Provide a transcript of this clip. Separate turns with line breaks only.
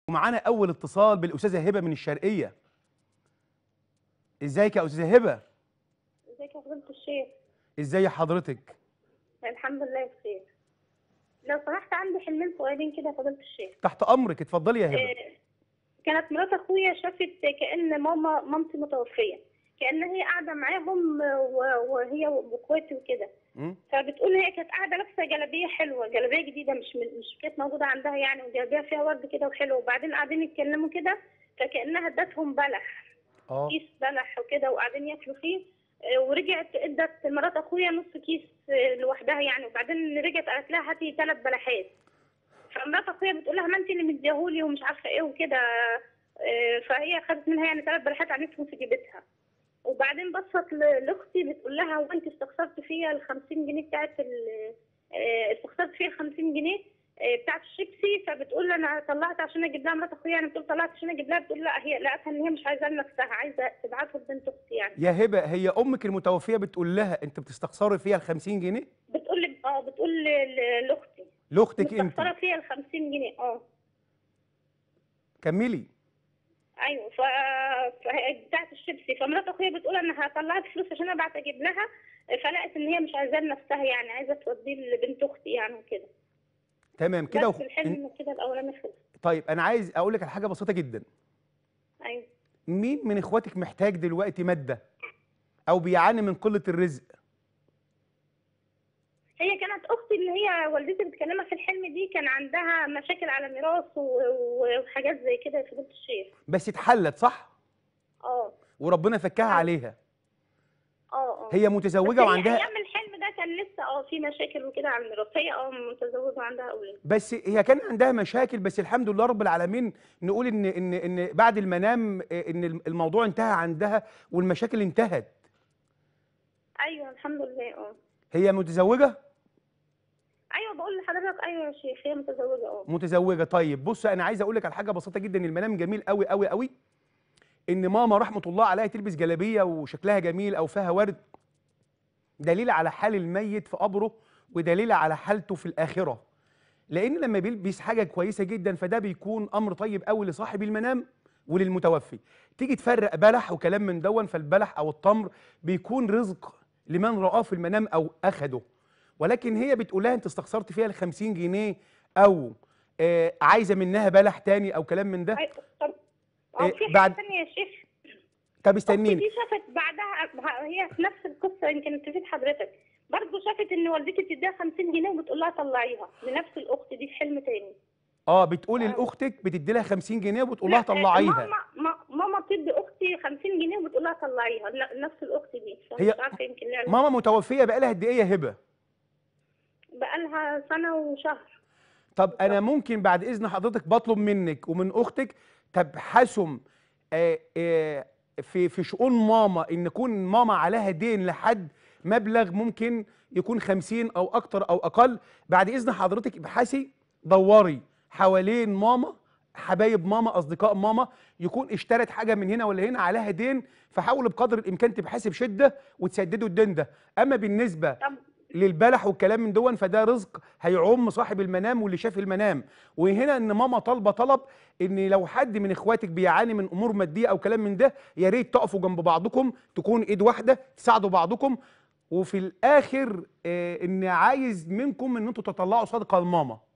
ومعانا اول اتصال بالاستاذه هبه من الشرقيه ازيك يا استاذه هبه
ازيك يا فضيلة الشيخ
ازاي حضرتك
الحمد لله بخير لو سمحت عندي حلمين صغيرين كده يا فضيلة الشيخ
تحت امرك اتفضلي يا هبه
آه، كانت مرات اخويا شافت كأن ماما مامتي متوفية كأن هي قاعدة معاهم و- وهي واخواتي وكده
مم؟
فبتقول هي كانت قاعدة لابسة جلابية حلوة جلابية جديدة مش من- مش كانت موجودة عندها يعني وجلابية فيها ورد كده وحلو وبعدين قاعدين يتكلموا كده فكأنها ادتهم بلح
اه
كيس بلح وكده وقاعدين ياكلوا فيه آه، ورجعت ادت مرات اخويا نص كيس آه، لوحدها يعني وبعدين رجعت قالت لها هاتي ثلاث بلحات فمرات اخويا بتقول لها ما انت اللي مديهولي ومش عارفه ايه وكده آه، فهي خدت منها يعني ثلاث بلحات عملتهم في جيبتها وبعدين بصت ل- لاختي بتقول لها هو انت استخسرت فيها ال 50 جنيه بتاعت ال- آه، استخسرت فيها ال 50 جنيه آه، بتاعت الشيبسي فبتقول لها انا طلعت عشان اجيب لها مرات اخويا يعني بتقول طلعت عشان اجيب لها بتقول لا هي لقيتها ان هي مش عايزاه لنفسها عايزه تبعته لبنت اختي يعني
يا هبه هي امك المتوفيه بتقول لها انت بتستخسري فيها ال 50 جنيه
بتقول لي اه بتقول ل- ل- لاختي
لاختك انت
مستخسره فيها ال 50 جنيه اه
كملي
ايوه ف فهي بتاعت الشيبسي فمرات اخويا بتقول انا طلعت فلوس عشان ابعت اجيب لها فلقت ان هي مش عايزاه لنفسها يعني عايزه توديه لبنت اختي يعني وكده
تمام كده
بس
وخ...
الحلم كده الاولاني خلص
طيب انا عايز اقول لك على حاجه بسيطه جدا
ايوه
مين من اخواتك محتاج دلوقتي ماده او بيعاني من قله الرزق
هي كانت اختي اللي هي والدتي بتكلمها في الحلم دي كان عندها مشاكل على ميراث و- و- وحاجات زي كده في بنت الشيخ
بس اتحلت صح
اه
وربنا فكها عليها
اه اه
هي
بس
متزوجه
هي
وعندها
ايام الحلم ده كان لسه اه في مشاكل وكده على الميراث هي اه متزوجه وعندها اولاد
بس هي كان عندها مشاكل بس الحمد لله رب العالمين نقول ان ان ان بعد المنام ان الموضوع انتهى عندها والمشاكل انتهت
ايوه الحمد لله اه
هي متزوجه
ايوه بقول لحضرتك ايوه يا شيخ هي متزوجه اه
متزوجه طيب بص انا عايز اقول لك على حاجه بسيطه جدا المنام جميل قوي قوي قوي ان ماما رحمه الله عليها تلبس جلابيه وشكلها جميل او فيها ورد دليل على حال الميت في قبره ودليل على حالته في الاخره لان لما بيلبس حاجه كويسه جدا فده بيكون امر طيب قوي لصاحب المنام وللمتوفي تيجي تفرق بلح وكلام من دون فالبلح او التمر بيكون رزق لمن رآه في المنام او اخده ولكن هي بتقول لها انت استخسرت فيها ال 50 جنيه او آه عايزه منها بلح تاني او كلام من ده
أيوة. طب
إيه،
اه في حاجه
بعد-
ثانيه يا شيخ
طب
اختي
استنيني
دي شافت بعدها هي في نفس القصه يمكن تفيد حضرتك برضه شافت ان والدتي بتديها 50 جنيه وبتقول لها طلعيها لنفس الاخت دي في حلم تاني
اه بتقولي
آه.
لاختك بتدي لها 50 جنيه وبتقول لها
لا،
طلعيها
ماما ما- ماما بتدي اختي 50 جنيه وبتقول لها طلعيها لا، نفس الاخت دي
هي-
مش عارفه يمكن لها
ماما متوفيه بقالها قد ايه يا هبه
بقالها سنه وشهر
طب انا ممكن بعد اذن حضرتك بطلب منك ومن اختك تبحثوا آه، آه، في في شؤون ماما ان يكون ماما عليها دين لحد مبلغ ممكن يكون 50 او اكتر او اقل بعد اذن حضرتك ابحثي دوري حوالين ماما حبايب ماما اصدقاء ماما يكون اشترت حاجه من هنا ولا هنا عليها دين فحاولوا بقدر الامكان تبحثي بشده وتسددوا الدين ده اما بالنسبه
طب
للبلح والكلام من دون فده رزق هيعم صاحب المنام واللي شاف المنام وهنا ان ماما طالبه طلب ان لو حد من اخواتك بيعاني من امور ماديه او كلام من ده يا ريت تقفوا جنب بعضكم تكون ايد واحده تساعدوا بعضكم وفي الاخر آه ان عايز منكم ان انتوا تطلعوا صدقه لماما